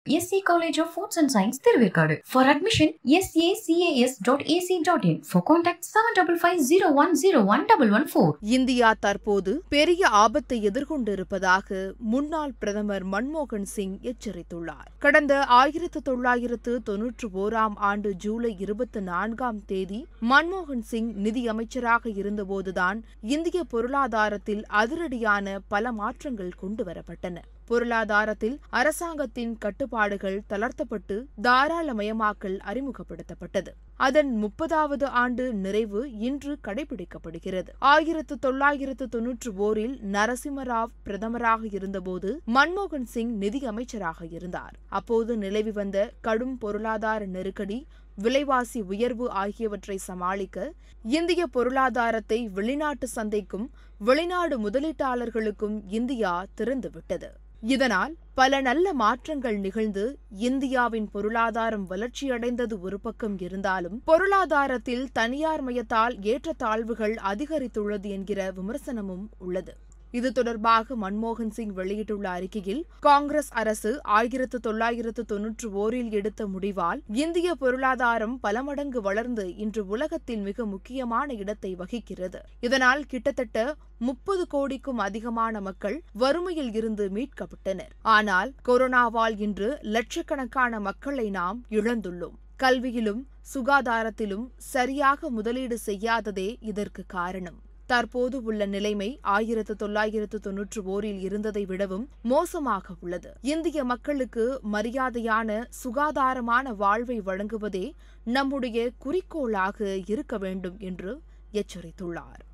SC college of foods and science Thiruverkadu for admission SACAS dot AC dot in for contact seven double five zero one zero one double one four India தற்போது பெரிய ஆபத்தை எதிர்கொண்டிருப்பதாக முன்னாள் பிரதமர் மன்மோகன் சிங் எச்சரித்துள்ளார் கடந்த ஆயிரத்து தொள்ளாயிரத்து தொன்னூற்று ஓராம் ஆண்டு ஜூலை இருபத்தி நான்காம் தேதி மன்மோகன் சிங் நிதியமைச்சராக இருந்தபோதுதான் இந்திய பொருளாதாரத்தில் அதிரடியான பல மாற்றங்கள் கொண்டுவரப்பட்டன பொருளாதாரத்தில் அரசாங்கத்தின் கட்டுப்பாடுகள் தளர்த்தப்பட்டு தாராளமயமாக்கல் அறிமுகப்படுத்தப்பட்டது அதன் முப்பதாவது ஆண்டு நிறைவு இன்று கடைபிடிக்கப்படுகிறது ஆயிரத்து தொள்ளாயிரத்து தொன்னூற்று ஓரில் நரசிம்மராவ் பிரதமராக இருந்தபோது மன்மோகன் சிங் நிதி அமைச்சராக இருந்தார் அப்போது நிலவி வந்த கடும் பொருளாதார நெருக்கடி விலைவாசி உயர்வு ஆகியவற்றை சமாளிக்க இந்திய பொருளாதாரத்தை வெளிநாட்டு சந்தைக்கும் வெளிநாடு முதலீட்டாளர்களுக்கும் இந்தியா திறந்துவிட்டது இதனால் பல நல்ல மாற்றங்கள் நிகழ்ந்து இந்தியாவின் பொருளாதாரம் வளர்ச்சியடைந்தது ஒரு பக்கம் இருந்தாலும் பொருளாதாரத்தில் தனியார் மயத்தால் ஏற்றத்தாழ்வுகள் அதிகரித்துள்ளது என்கிற விமர்சனமும் உள்ளது இது தொடர்பாக மன்மோகன் சிங் வெளியிட்டுள்ள அறிக்கையில் காங்கிரஸ் அரசு ஆயிரத்து தொள்ளாயிரத்து தொன்னூற்று ஓரில் எடுத்த முடிவால் இந்திய பொருளாதாரம் பல மடங்கு வளர்ந்து இன்று உலகத்தில் மிக முக்கியமான இடத்தை வகிக்கிறது இதனால் கிட்டத்தட்ட முப்பது கோடிக்கும் அதிகமான மக்கள் வறுமையில் இருந்து மீட்கப்பட்டனர் ஆனால் கொரோனாவால் இன்று லட்சக்கணக்கான மக்களை நாம் இழந்துள்ளோம் கல்வியிலும் சுகாதாரத்திலும் சரியாக முதலீடு செய்யாததே இதற்கு காரணம் தற்போது உள்ள நிலைமை ஆயிரத்து தொள்ளாயிரத்து தொன்னூற்று ஓரில் இருந்ததை விடவும் மோசமாக உள்ளது இந்திய மக்களுக்கு மரியாதையான சுகாதாரமான வாழ்வை வழங்குவதே நம்முடைய குறிக்கோளாக இருக்க வேண்டும் என்று எச்சரித்துள்ளார்